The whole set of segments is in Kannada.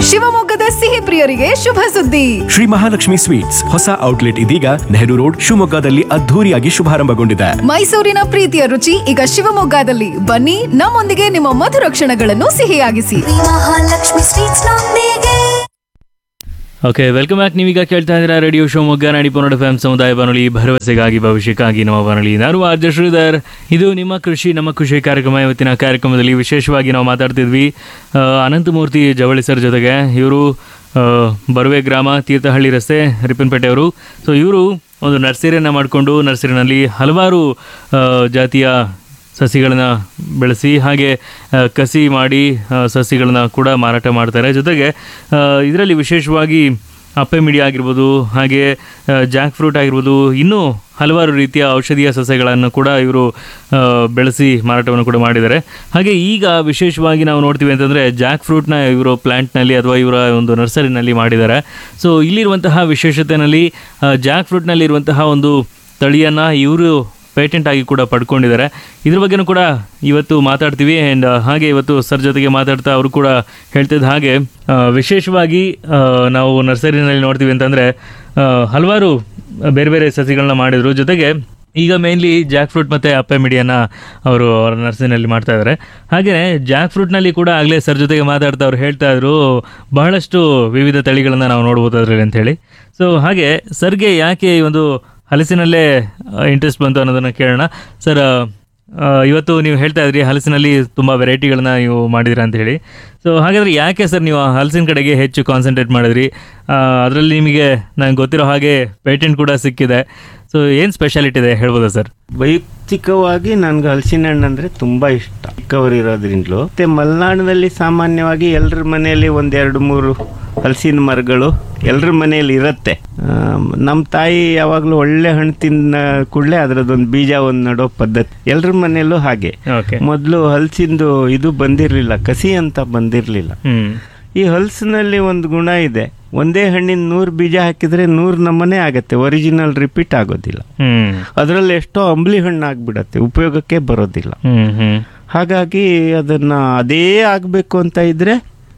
ಶಿವಮೊಗ್ಗದ ಸಿಹಿ ಪ್ರಿಯರಿಗೆ ಶುಭ ಸುದ್ದಿ ಶ್ರೀ ಮಹಾಲಕ್ಷ್ಮಿ ಸ್ವೀಟ್ಸ್ ಹೊಸ ಔಟ್ಲೆಟ್ ಇದೀಗ ನೆಹರು ರೋಡ್ ಶಿವಮೊಗ್ಗದಲ್ಲಿ ಅದ್ಧೂರಿಯಾಗಿ ಶುಭಾರಂಭಗೊಂಡಿದೆ ಮೈಸೂರಿನ ಪ್ರೀತಿಯ ರುಚಿ ಈಗ ಶಿವಮೊಗ್ಗದಲ್ಲಿ ಬನ್ನಿ ನಮ್ಮೊಂದಿಗೆ ನಿಮ್ಮ ಮಧುರ ಕ್ಷಣಗಳನ್ನು ಸಿಹಿಯಾಗಿಸಿ ಮಹಾಲಕ್ಷ್ಮಿ ಸ್ವೀಟ್ಸ್ ನೊಂದಿಗೆ ಓಕೆ ವೆಲ್ಕಮ್ ಬ್ಯಾಕ್ ನೀವೀಗ ಕೇಳ್ತಾ ಇದ್ದೀರಾ ರೇಡಿಯೋ ಶಿವಮೊಗ್ಗ ನಾಡಿ ಪನ್ನಡ ಎಫ್ ಸಮುದಾಯ ಬಾನುಲಿ ಭರವಸೆಗಾಗಿ ಭವಿಷ್ಯಕ್ಕಾಗಿ ನಮ್ಮ ಬಾನುಲಿ ನಾನು ಆರ್ಜ ಶ್ರೀಧರ್ ಇದು ನಿಮ್ಮ ಕೃಷಿ ನಮ್ಮ ಕೃಷಿ ಕಾರ್ಯಕ್ರಮ ಇವತ್ತಿನ ಕಾರ್ಯಕ್ರಮದಲ್ಲಿ ವಿಶೇಷವಾಗಿ ನಾವು ಮಾತಾಡ್ತಿದ್ವಿ ಆ, ಅನಂತಮೂರ್ತಿ ಜವಳಿ ಸರ್ ಜೊತೆಗೆ ಇವರು ಬರುವೆ ಗ್ರಾಮ ತೀರ್ಥಹಳ್ಳಿ ರಸ್ತೆ ರಿಪ್ಪನ್ಪೇಟೆ ಅವರು ಸೊ ಇವರು ಒಂದು ನರ್ಸರಿಯನ್ನು ಮಾಡಿಕೊಂಡು ನರ್ಸರಿನಲ್ಲಿ ಹಲವಾರು ಆ, ಜಾತಿಯ ಸಸಿಗಳನ್ನ ಬೆಳೆಸಿ ಹಾಗೆ ಆ, ಕಸಿ ಮಾಡಿ ಆ, ಸಸಿಗಳನ್ನ ಕೂಡ ಮಾರಾಟ ಮಾಡ್ತಾರೆ ಜೊತೆಗೆ ಇದರಲ್ಲಿ ವಿಶೇಷವಾಗಿ ಅಪ್ಪೆ ಮಿಡಿ ಆಗಿರ್ಬೋದು ಹಾಗೆ ಜಾಕ್ ಫ್ರೂಟ್ ಆಗಿರ್ಬೋದು ಇನ್ನೂ ಹಲವಾರು ರೀತಿಯ ಔಷಧೀಯ ಸಸ್ಯಗಳನ್ನು ಕೂಡ ಇವರು ಆ, ಬೆಳೆಸಿ ಮಾರಾಟವನ್ನು ಕೂಡ ಮಾಡಿದ್ದಾರೆ ಹಾಗೆ ಈಗ ವಿಶೇಷವಾಗಿ ನಾವು ನೋಡ್ತೀವಿ ಅಂತಂದರೆ ಜಾಕ್ ಫ್ರೂಟ್ನ ಇವರು ಪ್ಲ್ಯಾಂಟ್ನಲ್ಲಿ ಅಥವಾ ಇವರ ಒಂದು ನರ್ಸರಿನಲ್ಲಿ ಮಾಡಿದ್ದಾರೆ ಸೊ ಇಲ್ಲಿರುವಂತಹ ವಿಶೇಷತೆಯಲ್ಲಿ ಜಾಕ್ ಫ್ರೂಟ್ನಲ್ಲಿ ಇರುವಂತಹ ಒಂದು ತಳಿಯನ್ನು ಇವರು ಪೇಟೆಂಟ್ ಆಗಿ ಕೂಡ ಪಡ್ಕೊಂಡಿದ್ದಾರೆ ಇದ್ರ ಬಗ್ಗೆನೂ ಕೂಡ ಇವತ್ತು ಮಾತಾಡ್ತೀವಿ ಆ್ಯಂಡ್ ಹಾಗೆ ಇವತ್ತು ಸರ್ ಜೊತೆಗೆ ಮಾತಾಡ್ತಾ ಅವರು ಕೂಡ ಹೇಳ್ತಿದ್ದ ಹಾಗೆ ಆ, ವಿಶೇಷವಾಗಿ ಆ, ನಾವು ನರ್ಸರಿನಲ್ಲಿ ನೋಡ್ತೀವಿ ಅಂತಂದರೆ ಹಲವಾರು ಬೇರೆ ಬೇರೆ ಸಸಿಗಳನ್ನ ಮಾಡಿದರು ಜೊತೆಗೆ ಈಗ ಮೇನ್ಲಿ ಜಾಕ್ ಫ್ರೂಟ್ ಮತ್ತು ಅಪ್ಪೆ ಮಿಡಿಯನ್ನು ಅವರು ಅವರ ನರ್ಸರಿನಲ್ಲಿ ಮಾಡ್ತಾ ಇದ್ದಾರೆ ಹಾಗೆಯೇ ಜಾಕ್ ಫ್ರೂಟ್ನಲ್ಲಿ ಕೂಡ ಆಗಲೇ ಸರ್ ಜೊತೆಗೆ ಮಾತಾಡ್ತಾ ಅವ್ರು ಹೇಳ್ತಾ ಇದ್ರು ಬಹಳಷ್ಟು ವಿವಿಧ ತಳಿಗಳನ್ನು ನಾವು ನೋಡ್ಬೋದು ಅದರಲ್ಲಿ ಅಂತೇಳಿ ಸೊ ಹಾಗೆ ಸರ್ಗೆ ಯಾಕೆ ಈ ಒಂದು ಹಲಸಿನಲ್ಲೇ ಇಂಟ್ರೆಸ್ಟ್ ಬಂತು ಅನ್ನೋದನ್ನು ಕೇಳೋಣ ಸರ್ ಆ, ಇವತ್ತು ನೀವು ಹೇಳ್ತಾ ಇದ್ರಿ ಹಲಸಿನಲ್ಲಿ ತುಂಬ ವೆರೈಟಿಗಳನ್ನ ನೀವು ಮಾಡಿದಿರ ಅಂತ ಹೇಳಿ ಸೊ ಹಾಗಾದರೆ ಯಾಕೆ ಸರ್ ನೀವು ಆ ಹಲಸಿನ ಕಡೆಗೆ ಹೆಚ್ಚು ಕಾನ್ಸಂಟ್ರೇಟ್ ಮಾಡಿದ್ರಿ ಅದರಲ್ಲಿ ನಿಮಗೆ ನಂಗೆ ಗೊತ್ತಿರೋ ಹಾಗೆ ಪೇಟೆಂಟ್ ಕೂಡ ಸಿಕ್ಕಿದೆ ಸೊ ಏನು ಸ್ಪೆಷಾಲಿಟಿ ಇದೆ ಹೇಳ್ಬೋದಾ ಸರ್ ವೈಯಕ್ತಿಕವಾಗಿ ನನ್ಗೆ ಹಲಸಿನ ಹಣ್ಣು ಅಂದರೆ ತುಂಬ ಇಷ್ಟ ಚಿಕ್ಕವರು ಇರೋದ್ರಿಂದಲೂ ಮತ್ತು ಮಲೆನಾಡಿನಲ್ಲಿ ಸಾಮಾನ್ಯವಾಗಿ ಎಲ್ಲರ ಮನೆಯಲ್ಲಿ ಒಂದೆರಡು ಮೂರು ಹಲಸಿನ ಮರಗಳು ಎಲ್ಲರ ಮನೆಯಲ್ಲಿ ಇರುತ್ತೆ ನಮ್ಮ ತಾಯಿ ಯಾವಾಗಲೂ ಒಳ್ಳೆ ಹಣ್ಣು ತಿನ್ನ ಕೂಡಲೇ ಅದರದ್ದೊಂದು ಬೀಜ ಒಂದು ನಡೋ ಪದ್ಧತಿ ಎಲ್ಲರ ಮನೆಯಲ್ಲೂ ಹಾಗೆ ಓಕೆ ಮೊದಲು ಹಲಸಿಂದು ಇದು ಬಂದಿರಲಿಲ್ಲ ಕಸಿ ಅಂತ ಬಂದಿರಲಿಲ್ಲ ಹ್ಞೂ ಈ ಹಲಸಿನಲ್ಲಿ ಒಂದು ಗುಣ ಇದೆ ಒಂದೇ ಹಣ್ಣಿನ ನೂರು ಬೀಜ ಹಾಕಿದರೆ ನೂರು ನಮೂನೆ ಆಗತ್ತೆ ಒರಿಜಿನಲ್ ರಿಪೀಟ್ ಆಗೋದಿಲ್ಲ ಹ್ಞೂ ಅದರಲ್ಲಿ ಎಷ್ಟೋ ಅಂಬ್ಲಿ ಹಣ್ಣು ಆಗ್ಬಿಡತ್ತೆ ಉಪಯೋಗಕ್ಕೆ ಬರೋದಿಲ್ಲ ಹ್ಞೂ ಹ್ಞೂ ಹಾಗಾಗಿ ಅದನ್ನು ಅದೇ ಆಗಬೇಕು ಅಂತ ಇದ್ದರೆ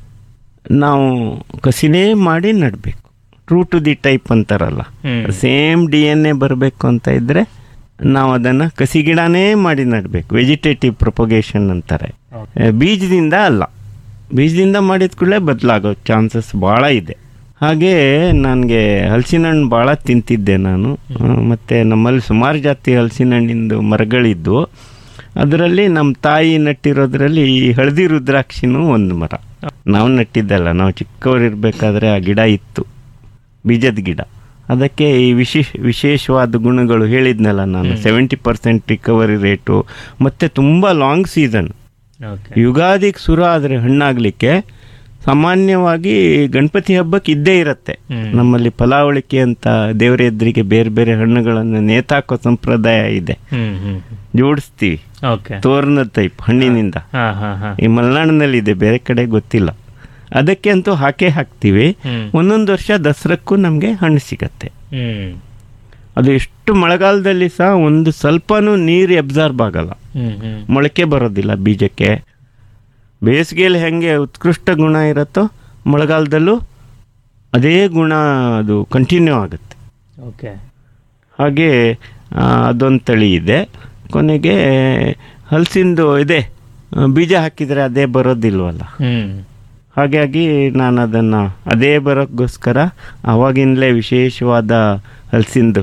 ನಾವು ಕಸಿನೇ ಮಾಡಿ ನಡಬೇಕು ಟ್ರೂ ಟು ದಿ ಟೈಪ್ ಅಂತಾರಲ್ಲ ಹ್ಮ್. ಸೇಮ್ ಡಿ ಎನ್ ಎ ಬರಬೇಕು ಅಂತ ಇದ್ದರೆ ನಾವು ಅದನ್ನು ಕಸಿ ಗಿಡನೇ ಮಾಡಿ ನಡಬೇಕು ವೆಜಿಟೇಟಿವ್ ಪ್ರೊಪಗೇಷನ್ ಅಂತಾರೆ ಆ, ಬೀಜದಿಂದ ಅಲ್ಲ ಬೀಜದಿಂದ ಮಾಡಿದ ಕೂಡಲೇ ಬದಲಾಗೋ ಚಾನ್ಸಸ್ ಭಾಳ ಇದೆ ಹಾಗೆ ನನಗೆ ಹಲಸಿನ ಹಣ್ಣು ಭಾಳ ತಿಂತಿದ್ದೆ ನಾನು ಆ, ಮತ್ತು ನಮ್ಮಲ್ಲಿ ಸುಮಾರು ಜಾತಿ ಹಲಸಿನ ಹಣ್ಣಿಂದು ಮರಗಳಿದ್ವು ಅದರಲ್ಲಿ ನಮ್ಮ ತಾಯಿ ನಟ್ಟಿರೋದ್ರಲ್ಲಿ ಈ ಹಳದಿ ರುದ್ರಾಕ್ಷಿನೂ ಒಂದು ಮರ ನಾವು ನಟ್ಟಿದ್ದಲ್ಲ ನಾವು ಚಿಕ್ಕವರಿರ್ಬೇಕಾದ್ರೆ ಆ ಗಿಡ ಇತ್ತು ಬೀಜದ ಗಿಡ ಅದಕ್ಕೆ ಈ ವಿಶೇಷ ವಿಶೇಷವಾದ ಗುಣಗಳು ಹೇಳಿದ್ನಲ್ಲ ನಾನು ಸೆವೆಂಟಿ ಪರ್ಸೆಂಟ್ ರಿಕವರಿ ರೇಟು ಮತ್ತು ತುಂಬ ಲಾಂಗ್ ಸೀಸನ್ ಓಕೆ ಯುಗಾದಿಗೆ ಶುರು ಆದರೆ ಹಣ್ಣಾಗಲಿಕ್ಕೆ ಸಾಮಾನ್ಯವಾಗಿ ಗಣಪತಿ ಹಬ್ಬಕ್ಕೆ ಇದ್ದೇ ಇರುತ್ತೆ ಹ್ಮ್. ನಮ್ಮಲ್ಲಿ ಫಲಾವಳಿಕೆ ಅಂತ ದೇವರ ಎದುರಿಗೆ ಬೇರೆ ಬೇರೆ ಹಣ್ಣುಗಳನ್ನು ನೇತಾಕೋ ಸಂಪ್ರದಾಯ ಇದೆ ಹ್ಞೂ ಹ್ಞೂ ಜೋಡಿಸ್ತೀವಿ ಓಕೆ ತೋರಣದ ಟೈಪ್ ಹಣ್ಣಿನಿಂದ ಹಾಂ ಹಾಂ ಹಾಂ ಈ ಮಲೆನಾಡಿನಲ್ಲಿ ಇದೆ ಬೇರೆ ಕಡೆ ಗೊತ್ತಿಲ್ಲ ಅದಕ್ಕೆ ಅಂತೂ ಹಾಕೇ ಹಾಕ್ತೀವಿ ಹ್ಮ್. ಒಂದೊಂದು ವರ್ಷ ದಸರಕ್ಕೂ ನಮಗೆ ಹಣ್ಣು ಸಿಗತ್ತೆ ಹ್ಞೂ ಅದು ಎಷ್ಟು ಮಳೆಗಾಲದಲ್ಲಿ ಸಹ ಒಂದು ಸ್ವಲ್ಪನೂ ನೀರು ಎಬ್ಸಾರ್ಬ್ ಆಗಲ್ಲ ಹ್ಞೂ ಹ್ಞೂ ಮೊಳಕೆ ಬರೋದಿಲ್ಲ ಬೀಜಕ್ಕೆ ಬೇಸಿಗೆಯಲ್ಲಿ ಹೆಂಗೆ ಉತ್ಕೃಷ್ಟ ಗುಣ ಇರುತ್ತೋ ಮಳೆಗಾಲದಲ್ಲೂ ಅದೇ ಗುಣ ಅದು ಕಂಟಿನ್ಯೂ ಆಗುತ್ತೆ ಓಕೆ ಹಾಗೆ ಆ, ಅದೊಂದು ತಳಿ ಇದೆ ಕೊನೆಗೆ ಹಲಸಿಂದು ಇದೆ ಆ, ಬೀಜ ಹಾಕಿದರೆ ಅದೇ ಬರೋದಿಲ್ವಲ್ಲ ಹ್ಞೂ ಹಾಗಾಗಿ ನಾನು ಅದನ್ನು ಅದೇ ಬರೋಕ್ಕೋಸ್ಕರ ಆವಾಗಿನಲೇ ವಿಶೇಷವಾದ ಹಲಸಿಂದು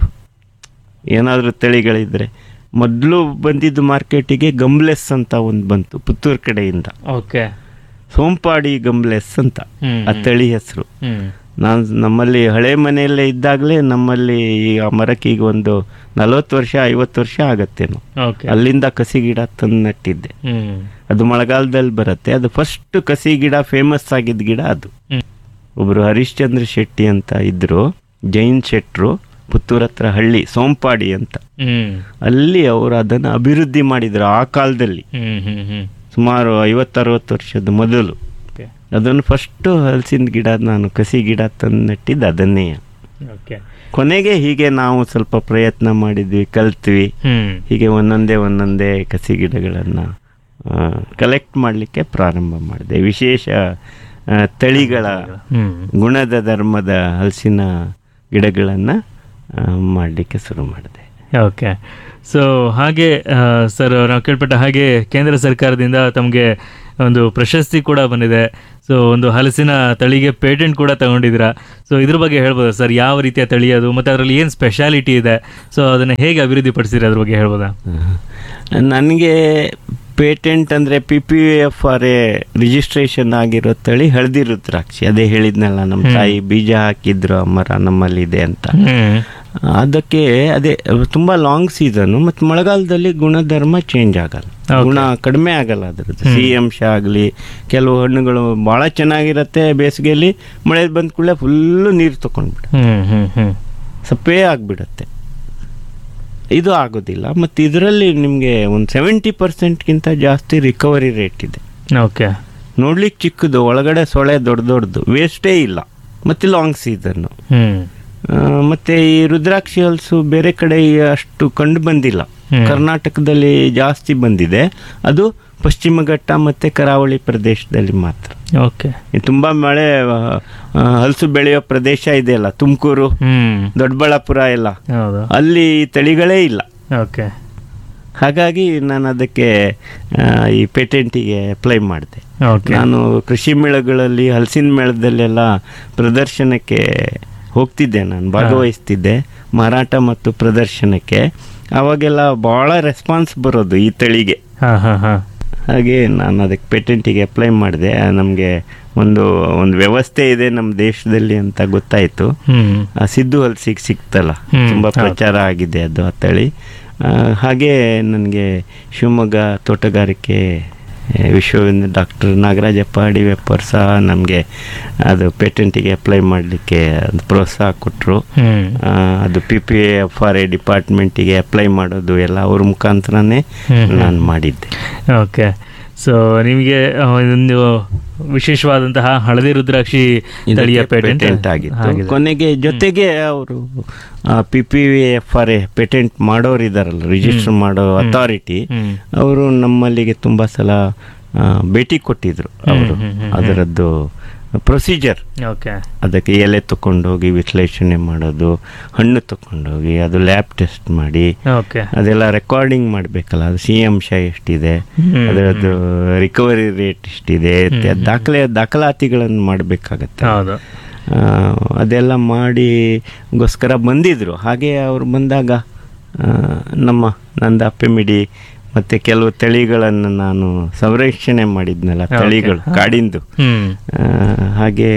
ಏನಾದರೂ ತಳಿಗಳಿದ್ರೆ ಮೊದಲು ಬಂದಿದ್ದು ಮಾರ್ಕೆಟಿಗೆ ಗಮ್ಲೆಸ್ ಅಂತ ಒಂದು ಬಂತು ಪುತ್ತೂರು ಕಡೆಯಿಂದ ಓಕೆ ಸೋಂಪಾಡಿ ಗಮ್ಲೆಸ್ ಅಂತ ಹ್ಮ್, ಆ ತಳಿ ಹೆಸರು ಹ್ಞೂ ನಾನು ನಮ್ಮಲ್ಲಿ ಹಳೆ ಮನೆಯಲ್ಲೇ ಇದ್ದಾಗಲೇ ನಮ್ಮಲ್ಲಿ ಈ ಆ ಮರಕ್ಕೆ ಈಗ ಒಂದು ನಲವತ್ತು ವರ್ಷ ಐವತ್ತು ವರ್ಷ ಆಗತ್ತೇನೋ ಓಕೆ ಅಲ್ಲಿಂದ ಕಸಿ ಗಿಡ ತಂದು ನಟ್ಟಿದ್ದೆ ಹ್ಞೂ ಅದು ಮಳೆಗಾಲದಲ್ಲಿ ಬರುತ್ತೆ ಅದು ಫಸ್ಟ್ ಕಸಿ ಗಿಡ ಫೇಮಸ್ ಆಗಿದ್ದ ಗಿಡ ಅದು ಹ್ಞೂ ಒಬ್ಬರು ಹರಿಶ್ಚಂದ್ರ ಶೆಟ್ಟಿ ಅಂತ ಇದ್ದರು ಜೈನ್ ಶೆಟ್ರು ಪುತ್ತೂರ ಹತ್ರ ಹಳ್ಳಿ ಸೋಂಪಾಡಿ ಅಂತ ಹ್ಞೂ ಅಲ್ಲಿ ಅವರು ಅದನ್ನು ಅಭಿವೃದ್ಧಿ ಮಾಡಿದರು ಆ ಕಾಲದಲ್ಲಿ ಹ್ಞೂ ಹ್ಞೂ ಹ್ಞೂ ಸುಮಾರು ಐವತ್ತರವತ್ತು ವರ್ಷದ ಮೊದಲು ಓಕೆ ಅದನ್ನು ಫಸ್ಟು ಹಲಸಿನ ಗಿಡ ನಾನು ಕಸಿ ಗಿಡ ತಂದು ನೆಟ್ಟಿದ್ದು ಅದನ್ನೇ ಓಕೆ ಕೊನೆಗೆ ಹೀಗೆ ನಾವು ಸ್ವಲ್ಪ ಪ್ರಯತ್ನ ಮಾಡಿದ್ವಿ ಕಲ್ತ್ವಿ ಹ್ಞೂ ಹೀಗೆ ಒಂದೊಂದೇ ಒಂದೊಂದೇ ಕಸಿ ಗಿಡಗಳನ್ನು ಕಲೆಕ್ಟ್ ಮಾಡಲಿಕ್ಕೆ ಪ್ರಾರಂಭ ಮಾಡಿದೆ ವಿಶೇಷ ಆ, ತಳಿಗಳ ಹ್ಮ್ ಗುಣದ ಧರ್ಮದ ಹಲಸಿನ ಗಿಡಗಳನ್ನು ಮಾಡಲಿಕ್ಕೆ ಶುರು ಮಾಡಿದೆ ಓಕೆ ಸೊ ಹಾಗೆ ಸರ್ ನಾವು ಕೇಳ್ಪಟ್ಟ ಹಾಗೆ ಕೇಂದ್ರ ಸರ್ಕಾರದಿಂದ ತಮಗೆ ಒಂದು ಪ್ರಶಸ್ತಿ ಕೂಡ ಬಂದಿದೆ ಸೊ ಒಂದು ಹಲಸಿನ ತಳಿಗೆ ಪೇಟೆಂಟ್ ಕೂಡ ತಗೊಂಡಿದ್ದೀರಾ ಸೊ ಇದ್ರ ಬಗ್ಗೆ ಹೇಳ್ಬೋದಾ ಸರ್ ಯಾವ ರೀತಿಯ ತಳಿ ಅದು ಮತ್ತು ಅದರಲ್ಲಿ ಏನು ಸ್ಪೆಷಾಲಿಟಿ ಇದೆ ಸೊ ಅದನ್ನು ಹೇಗೆ ಅಭಿವೃದ್ಧಿ ಪಡಿಸಿರಿ ಅದ್ರ ಬಗ್ಗೆ ಹೇಳ್ಬೋದಾ ನನಗೆ ಪೇಟೆಂಟ್ ಅಂದರೆ P P F R A registration ಆಗಿರೋ ತಳಿ ಹಳದಿ ರುದ್ರಾಕ್ಷಿ ಅದೇ ಹೇಳಿದ್ನಲ್ಲ ನಮ್ಮ ತಾಯಿ ಬೀಜ ಹಾಕಿದ್ರು ಮರ ನಮ್ಮಲ್ಲಿದೆ ಅಂತ ಹ್ಮ್ ಅದಕ್ಕೆ ಅದೇ ತುಂಬ ಲಾಂಗ್ ಸೀಸನು ಮತ್ತು ಮಳೆಗಾಲದಲ್ಲಿ ಗುಣಧರ್ಮ ಚೇಂಜ್ ಆಗಲ್ಲ ಗುಣ ಕಡಿಮೆ ಆಗಲ್ಲ ಅದ್ರದ್ದು ಸಿಹಿ ಅಂಶ ಆಗಲಿ ಕೆಲವು ಹಣ್ಣುಗಳು ಭಾಳ ಚೆನ್ನಾಗಿರತ್ತೆ ಬೇಸಿಗೆಯಲ್ಲಿ ಮಳೆ ಬಂದ ಕೂಡಲೇ ಫುಲ್ಲು ನೀರು ತಗೊಂಡ್ಬಿಡ ಹ್ಮ್ ಹ್ಮ್ ಹ್ಮ್ ಸಪ್ಪೇ ಆಗಿಬಿಡತ್ತೆ ಇದು ಆಗೋದಿಲ್ಲ ಮತ್ತು ಇದರಲ್ಲಿ ನಿಮಗೆ ಒಂದು ಸೆವೆಂಟಿ ಪರ್ಸೆಂಟ್ಗಿಂತ ಜಾಸ್ತಿ ರಿಕವರಿ ರೇಟ್ ಇದೆ ಓಕೆ ನೋಡ್ಲಿಕ್ಕೆ ಚಿಕ್ಕದು ಒಳಗಡೆ ಸೊಳೆ ದೊಡ್ಡ ದೊಡ್ಡದು ವೇಸ್ಟೇ ಇಲ್ಲ ಮತ್ತು ಲಾಂಗ್ ಸೀಸನ್ನು ಹ್ಮ್ ಮತ್ತು ಈ ರುದ್ರಾಕ್ಷಿ ಹಲಸು ಬೇರೆ ಕಡೆ ಅಷ್ಟು ಕಂಡು ಬಂದಿಲ್ಲ ಹ್ಮ್. ಕರ್ನಾಟಕದಲ್ಲಿ ಜಾಸ್ತಿ ಬಂದಿದೆ ಅದು ಪಶ್ಚಿಮ ಘಟ್ಟ ಮತ್ತು ಕರಾವಳಿ ಪ್ರದೇಶದಲ್ಲಿ ಮಾತ್ರ ಓಕೆ ಈ ತುಂಬ ಮಳೆ ಆ, ಆ, ಹಲಸು ಬೆಳೆಯೋ ಪ್ರದೇಶ ಇದೆಯಲ್ಲ ತುಮಕೂರು ಹ್ಮ್ ದೊಡ್ಡಬಳ್ಳಾಪುರ ಎಲ್ಲ ಹೌದು ಅಲ್ಲಿ ತಳಿಗಳೇ ಇಲ್ಲ ಓಕೆ ಹಾಗಾಗಿ ನಾನು ಅದಕ್ಕೆ ಆ, ಈ ಪೇಟೆಂಟಿಗೆ ಅಪ್ಲೈ ಮಾಡಿದೆ ಓಕೆ ನಾನು ಕೃಷಿ ಮೇಳಗಳಲ್ಲಿ ಹಲಸಿನ ಮೇಳದಲ್ಲೆಲ್ಲ ಪ್ರದರ್ಶನಕ್ಕೆ ಹೋಗ್ತಿದ್ದೆ ನಾನು ಭಾಗವಹಿಸ್ತಿದ್ದೆ ಮಾರಾಟ ಮತ್ತು ಪ್ರದರ್ಶನಕ್ಕೆ ಅವಾಗೆಲ್ಲ ಭಾಳ ರೆಸ್ಪಾನ್ಸ್ ಬರೋದು ಈ ತಳಿಗೆ ಹಾಂ ಹಾಂ ಹಾಂ ಹಾಗೆ ನಾನು ಅದಕ್ಕೆ ಪೇಟೆಂಟಿಗೆ ಅಪ್ಲೈ ಮಾಡಿದೆ ನಮಗೆ ಒಂದು ಒಂದು ವ್ಯವಸ್ಥೆ ಇದೆ ನಮ್ಮ ದೇಶದಲ್ಲಿ ಅಂತ ಗೊತ್ತಾಯಿತು ಹ್ಮ್ ಆ ಸಿದ್ದು ಹಲ್ಸಿಗೆ ಸಿಕ್ತಲ್ಲ ಹ್ಮ್, ತುಂಬ ಹೌದು. ಪ್ರಚಾರ ಆಗಿದೆ ಅದು ಆ ತಳಿ ಆ, ಹಾಗೆ ನನಗೆ ಶಿವಮೊಗ್ಗ ತೋಟಗಾರಿಕೆ ಆ, ವಿಶ್ವವಿದ್ಯಾಲಯ ಡಾಕ್ಟರ್ ನಾಗರಾಜಪ್ಪ ಅಡಿವೆಪ್ಪರ್ ಸಹ ನಮಗೆ ಅದು ಪೇಟೆಂಟಿಗೆ ಅಪ್ಲೈ ಮಾಡಲಿಕ್ಕೆ ಒಂದು ಪ್ರೋತ್ಸಾಹ ಕೊಟ್ಟರು ಹ್ಮ್ ಅದು P P F R A ಡಿಪಾರ್ಟ್ಮೆಂಟಿಗೆ ಅಪ್ಲೈ ಮಾಡೋದು ಎಲ್ಲ ಅವ್ರ ಮುಖಾಂತರನೇ ಹ್ಮ್, ಹ್ಮ್. ನಾನು ಮಾಡಿದ್ದೆ ಓಕೆ ಸೊ ನಿಮಗೆ ಆ, ಒಂದು ವಿಶೇಷವಾದಂತಹ ಹಳದಿ ರುದ್ರಾಕ್ಷಿ ತಳಿಯ ಪೇಟೆಂಟ್ ಪೇಟೆಂಟ್ ಆಗಿತ್ತು ಕೊನೆಗೆ ಜೊತೆಗೆ ಅವರು P P V F R A patent ಮಾಡೋರು ಇದಾರಲ್ಲ ರಿಜಿಸ್ಟರ್ ಮಾಡೋ ಅಥಾರಿಟಿ ಹ್ಮ್. ಅವರು ನಮ್ಮಲ್ಲಿಗೆ ತುಂಬ ಸಲ ಆ, ಭೇಟಿ ಕೊಟ್ಟಿದ್ರು ಅವರು ಹ್ಮ್, ಹ್ಮ್, ಹ್ಮ್. ಅದರದ್ದು ಪ್ರೊಸೀಜರ್ ಓಕೆ ಅದಕ್ಕೆ ಎಲೆ ತಗೊಂಡೋಗಿ ವಿಶ್ಲೇಷಣೆ ಮಾಡೋದು ಹಣ್ಣು ತಗೊಂಡೋಗಿ ಅದು ಲ್ಯಾಬ್ ಟೆಸ್ಟ್ ಮಾಡಿ ಓಕೆ ಅದೆಲ್ಲ ರೆಕಾರ್ಡಿಂಗ್ ಮಾಡಬೇಕಲ್ಲ ಅದು ಸಿ ಅಂಶ ಎಷ್ಟಿದೆ ಹ್ಮ್. ಅದರದ್ದು ರಿಕವರಿ ರೇಟ್ ಎಷ್ಟಿದೆ ಇತ್ಯಾದಿ ದಾಖಲೆ ದಾಖಲಾತಿಗಳನ್ನು ಮಾಡಬೇಕಾಗತ್ತೆ ಹೌದು ಆ, ಅದೆಲ್ಲ ಮಾಡಿಗೋಸ್ಕರ ಬಂದಿದ್ರು ಹಾಗೆ ಅವರು ಬಂದಾಗ ಆ, ನಮ್ಮ ನಂದ ಅಪ್ಪೆಮಿಡಿ ಮತ್ತು ಕೆಲವು ತಳಿಗಳನ್ನು ನಾನು ಸಂರಕ್ಷಣೆ ಮಾಡಿದ್ನಲ್ಲ Okay. ತಳಿಗಳು ಹಾ. ಕಾಡಿಂದು ಹ್ಮ್ ಆ, ಹಾಗೆ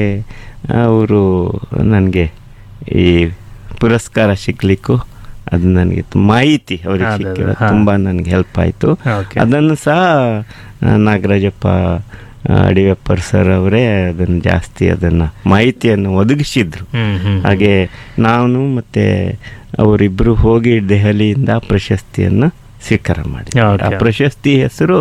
ಅವರು ನನಗೆ ಈ ಪುರಸ್ಕಾರ ಸಿಗ್ಲಿಕ್ಕೂ ಅದು ನನಗೆ ತು- ಮಾಹಿತಿ ಅವ್ರಿಗೆ ಅದೇ, ಅದೇ, ಸಿಕ್ಕಿರೋ ಹಾ. ತುಂಬ ನನಗೆ ಹೆಲ್ಪ್ ಆಯಿತು Okay. ಅದನ್ನು ಸಹ ಆ, ನಾಗರಾಜಪ್ಪ ಆ, ಅಡಿವೆಪ್ಪರ್ ಸರ್ ಅವರೇ ಅದನ್ನು ಜಾಸ್ತಿ ಅದನ್ನು ಮಾಹಿತಿಯನ್ನು ಒದಗಿಸಿದ್ರು ಹ್ಮ್ ಹ್ಮ್ ಹಾಗೆ ನಾನು ಮತ್ತು ಅವರಿಬ್ಬರು ಹೋಗಿ ದೆಹಲಿಯಿಂದ ಪ್ರಶಸ್ತಿಯನ್ನು ಸ್ವೀಕಾರ ಮಾಡಿದ್ವಿ Okay. ಆ ಪ್ರಶಸ್ತಿ ಹೆಸರು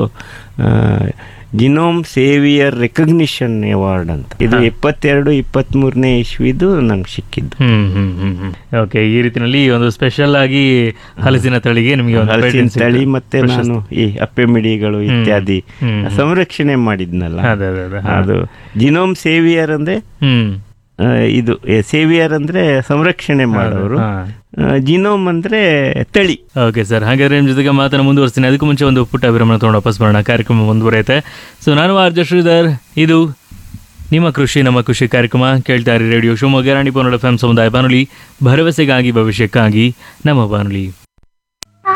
ಜಿನೋಮ್ ಸೇವಿಯರ್ ರೆಕಗ್ನಿಷನ್ ಅವಾರ್ಡ್ ಅಂತ ಇದು ಇಪ್ಪತ್ತೆರಡು ಇಪ್ಪತ್ತ್ಮೂರನೇ ಇಸ್ವಿದು ನಂಗೆ ಸಿಕ್ಕಿದ್ದು ಹ್ಮ್ ಹ್ಮ್ ಹ್ಮ್ ಹ್ಮ್ ಓಕೆ ಈ ರೀತಿನಲ್ಲಿ ಒಂದು ಸ್ಪೆಷಲ್ ಆಗಿ ಹಲಸಿನ ತಳಿಗೆ ನಿಮಗೆ ಒಂದು ಹಲಸಿನ patent ಸಿಕ್ತು. ತಳಿ ಮತ್ತೆ ಪ್ರಶಸ್ತಿ. ನಾನು ಈ ಅಪ್ಪೆಮಿಡಿಗಳು ಹ್ಮ್. ಇತ್ಯಾದಿ ಹ್ಮ್. ಸಂರಕ್ಷಣೆ ಮಾಡಿದ್ನಲ್ಲ ಅದೇ ಅದೇ ಅದೇ ಹಾ. ಅದು ಜಿನೋಮ್ ಸೇವಿಯರ್ ಅಂದ್ರೆ ಹ್ಮ್ ಆ, ಇದು ಸೇವಿಯರ್ ಅಂದ್ರೆ ಸಂರಕ್ಷಣೆ ಮಾಡೋರು ಹಾ. ಜಿನೋಮ್ ಅಂದ್ರೆ ತಳಿ ಓಕೆ ಸರ್ ಹಾಗಾದ್ರೆ ನಿಮ್ಮ ಜೊತೆಗೆ ಮಾತನ್ನು ಮುಂದುವರಿಸ್ತೀನಿ ಅದಕ್ಕೂ ಮುಂಚೆ ಒಂದು ಪುಟ್ಟ ವಿರಾಮನ ತೊಗೊಂಡು ವಾಪಸ್ ಬರೋಣ ಕಾರ್ಯಕ್ರಮ ಮುಂದುವರಿಯುತ್ತೆ ಸೊ ನಾನು ಆರ್ಜ ಶ್ರೀಧರ್ ಇದು ನಿಮ್ಮ ಕೃಷಿ ನಮ್ಮ ಕೃಷಿ ಕಾರ್ಯಕ್ರಮ ಕೇಳ್ತಾ ಇರಿ ರೇಡಿಯೋ ಶಿವಮೊಗ್ಗ ರಾಣಿ ಪನ್ನಡ ಎಫ್ ಎಂ ಸಮುದಾಯ ಬಾನುಲಿ ಭರವಸೆಗಾಗಿ ಭವಿಷ್ಯಕ್ಕಾಗಿ ನಮ್ಮ ಬಾನುಲಿ